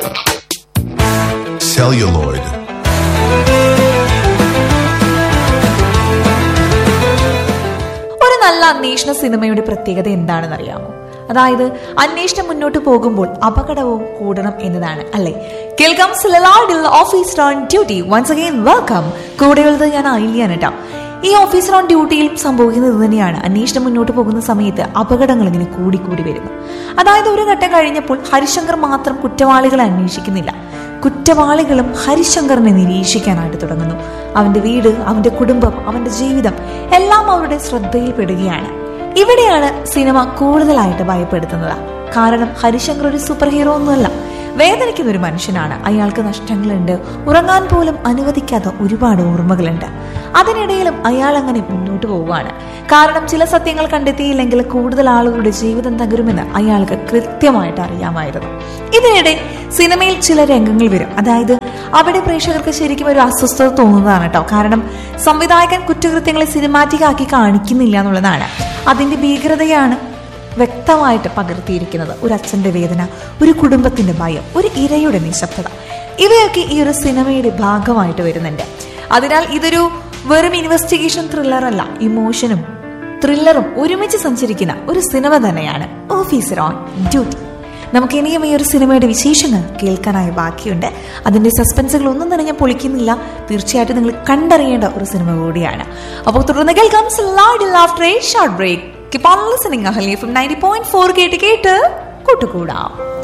celluloid, ഒരു നല്ല അന്വേഷണ സിനിമയുടെ പ്രത്യേകത എന്താണെന്ന് അറിയാമോ അതായത് അന്വേഷണം മുന്നോട്ട് പോകുമ്പോൾ അപകടവും കൂടണം എന്നതാണ് അല്ലെ കേൾക്കാം സിലലാഡിൽ officer on duty once again welcome കൂടെയുള്ളത് ഞാൻ ആയില്യാണ് കേട്ടോ ഈ ഓഫീസർ ഓൺ ഡ്യൂട്ടിയിലും സംഭവിക്കുന്നത് ഇത് തന്നെയാണ് അന്വേഷണം മുന്നോട്ട് പോകുന്ന സമയത്ത് അപകടങ്ങൾ ഇങ്ങനെ കൂടിക്കൂടി വരുന്നു അതായത് ഒരു ഘട്ടം കഴിഞ്ഞപ്പോൾ ഹരിശങ്കർ മാത്രം കുറ്റവാളികളെ അന്വേഷിക്കുന്നില്ല കുറ്റവാളികളും ഹരിശങ്കറിനെ നിരീക്ഷിക്കാനായിട്ട് തുടങ്ങുന്നു അവന്റെ വീട് അവന്റെ കുടുംബം അവന്റെ ജീവിതം എല്ലാം അവരുടെ ശ്രദ്ധയിൽപ്പെടുകയാണ് ഇവിടെയാണ് സിനിമ കൂടുതലായിട്ട് ഭയപ്പെടുത്തുന്നത് കാരണം ഹരിശങ്കർ ഒരു സൂപ്പർ ഹീറോ ഒന്നുമല്ല വേദനിക്കുന്ന ഒരു മനുഷ്യനാണ് അയാൾക്ക് നഷ്ടങ്ങളുണ്ട് ഉറങ്ങാൻ പോലും അനുവദിക്കാത്ത ഒരുപാട് ഓർമ്മകളുണ്ട് അതിനിടയിലും അയാൾ അങ്ങനെ മുന്നോട്ട് പോവുകയാണ് കാരണം ചില സത്യങ്ങൾ കണ്ടെത്തിയില്ലെങ്കിൽ കൂടുതൽ ആളുകളുടെ ജീവിതം തകരുമെന്ന് അയാൾക്ക് കൃത്യമായിട്ട് അറിയാമായിരുന്നു ഇതിനിടെ സിനിമയിൽ ചില രംഗങ്ങൾ വരും അതായത് അവിടെ പ്രേക്ഷകർക്ക് ശരിക്കും ഒരു അസ്വസ്ഥത തോന്നുന്നതാണ് കേട്ടോ കാരണം സംവിധായകൻ കുറ്റകൃത്യങ്ങളെ സിനിമാറ്റിക് ആക്കി കാണിക്കുന്നില്ല എന്നുള്ളതാണ് അതിന്റെ ഭീകരതയാണ് വ്യക്തമായിട്ട് പകർത്തിയിരിക്കുന്നത് ഒരു അച്ഛന്റെ വേദന ഒരു കുടുംബത്തിന്റെ ഭയം ഒരു ഇരയുടെ നിശബ്ദത ഇവയൊക്കെ ഈ ഒരു സിനിമയുടെ ഭാഗമായിട്ട് വരുന്നുണ്ട് അതിനാൽ ഇതൊരു വെറും ഇൻവെസ്റ്റിഗേഷൻ ത്രില്ലർ അല്ല ഇമോഷനും ത്രില്ലറും ഒരുമിച്ച് സഞ്ചരിക്കുന്ന ഒരു സിനിമ തന്നെയാണ് ഓഫീസർ ഓൺ ഡ്യൂട്ടി നമുക്ക് ഇനിയും ഈ ഒരു സിനിമയുടെ വിശേഷങ്ങൾ കേൾക്കാനായി ബാക്കിയുണ്ട് അതിന്റെ സസ്പെൻസുകൾ ഒന്നും തന്നെ ഞാൻ പൊളിക്കുന്നില്ല തീർച്ചയായിട്ടും നിങ്ങൾ കണ്ടറിയേണ്ട ഒരു സിനിമ കൂടിയാണ് അപ്പോൾ തുടർന്ന് കേൾക്കാം after a short break Keep on listening, Ahali from 90.4 കേട്ട് കേട്ട് കൂട്ടുകൂടാം